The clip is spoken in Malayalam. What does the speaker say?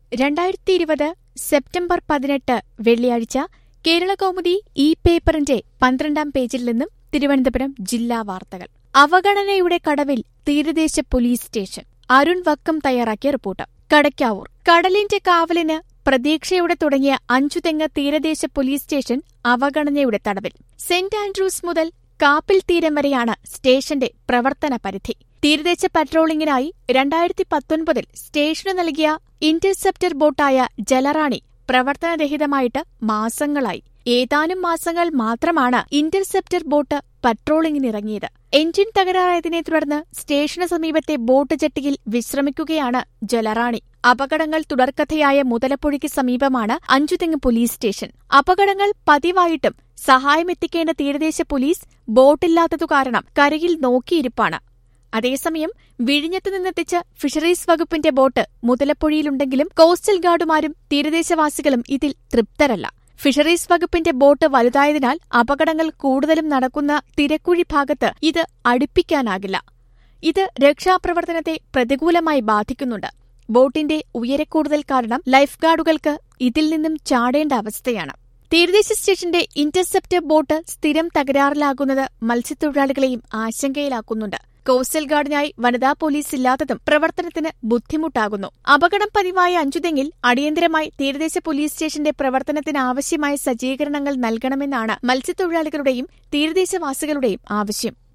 രണ്ടായിരത്തി ഇരുപത് സെപ്റ്റംബർ പതിനെട്ട് വെള്ളിയാഴ്ച കേരളകൗമുദി ഈ പേപ്പറിന്റെ പന്ത്രണ്ടാം പേജിൽ നിന്നും തിരുവനന്തപുരം ജില്ലാ വാർത്തകൾ അവഗണനയുടെ കടവിൽ തീരദേശ പോലീസ് സ്റ്റേഷൻ അരുൺ വക്കം തയ്യാറാക്കിയ റിപ്പോർട്ട് കടയ്ക്കാവൂർ കടലിന്റെ കാവലിന് പ്രതീക്ഷയോടെ തുടങ്ങിയ അഞ്ചുതെങ്ങ് തീരദേശ പോലീസ് സ്റ്റേഷൻ അവഗണനയുടെ തടവിൽ സെന്റ് ആൻഡ്രൂസ് മുതൽ കാപ്പിൽ തീരം വരെയാണ് സ്റ്റേഷന്റെ പ്രവർത്തന പരിധി തീരദേശ പട്രോളിംഗിനായി രണ്ടായിരത്തി പത്തൊൻപതിൽ സ്റ്റേഷന് നൽകിയ ഇന്റർസെപ്റ്റർ ബോട്ടായ ജലറാണി പ്രവർത്തനരഹിതമായിട്ട് മാസങ്ങളായി ഏതാനും മാസങ്ങൾ മാത്രമാണ് ഇന്റർസെപ്റ്റർ ബോട്ട് പട്രോളിംഗിനിറങ്ങിയത് എഞ്ചിൻ തകരാറായതിനെ തുടർന്ന് സ്റ്റേഷന് സമീപത്തെ ബോട്ട് ജെട്ടിയിൽ വിശ്രമിക്കുകയാണ് ജലറാണി അപകടങ്ങൾ തുടർക്കഥയായ മുതലപ്പുഴയ്ക്ക് സമീപമാണ് അഞ്ചുതെങ്ങ് പോലീസ് സ്റ്റേഷൻ അപകടങ്ങൾ പതിവായിട്ടും സഹായമെത്തിക്കേണ്ട തീരദേശ പോലീസ് ബോട്ടില്ലാത്തതു കാരണം കരയിൽ നോക്കിയിരിപ്പാണ് അതേസമയം വിഴിഞ്ഞത്തു നിന്നെത്തിച്ച് ഫിഷറീസ് വകുപ്പിന്റെ ബോട്ട് മുതലപ്പുഴയിലുണ്ടെങ്കിലും കോസ്റ്റൽ ഗാർഡുമാരും തീരദേശവാസികളും ഇതിൽ തൃപ്തരല്ല ഫിഷറീസ് വകുപ്പിന്റെ ബോട്ട് വലുതായതിനാൽ അപകടങ്ങൾ കൂടുതലും നടക്കുന്ന തിരക്കുഴി ഭാഗത്ത് ഇത് അടുപ്പിക്കാനാകില്ല ഇത് രക്ഷാപ്രവർത്തനത്തെ പ്രതികൂലമായി ബാധിക്കുന്നുണ്ട് ബോട്ടിന്റെ ഉയരക്കൂടുതൽ കാരണം ലൈഫ് ഗാർഡുകൾക്ക് ഇതിൽ നിന്നും ചാടേണ്ട അവസ്ഥയാണ് തീരദേശ സ്റ്റേഷന്റെ ഇന്റർസെപ്റ്റർ ബോട്ട് സ്ഥിരം തകരാറിലാകുന്നത് മത്സ്യത്തൊഴിലാളികളെയും ആശങ്കയിലാക്കുന്നുണ്ട് കോസ്റ്റൽ ഗാർഡിനായി വനിതാ പോലീസ് ഇല്ലാത്തതും പ്രവർത്തനത്തിന് ബുദ്ധിമുട്ടാകുന്നു അപകടം പതിവായ അഞ്ചുതെങ്ങിൽ അടിയന്തരമായി തീരദേശ പോലീസ് സ്റ്റേഷന്റെ പ്രവർത്തനത്തിനാവശ്യമായ സജ്ജീകരണങ്ങൾ നൽകണമെന്നാണ് മത്സ്യത്തൊഴിലാളികളുടെയും തീരദേശവാസികളുടെയും ആവശ്യം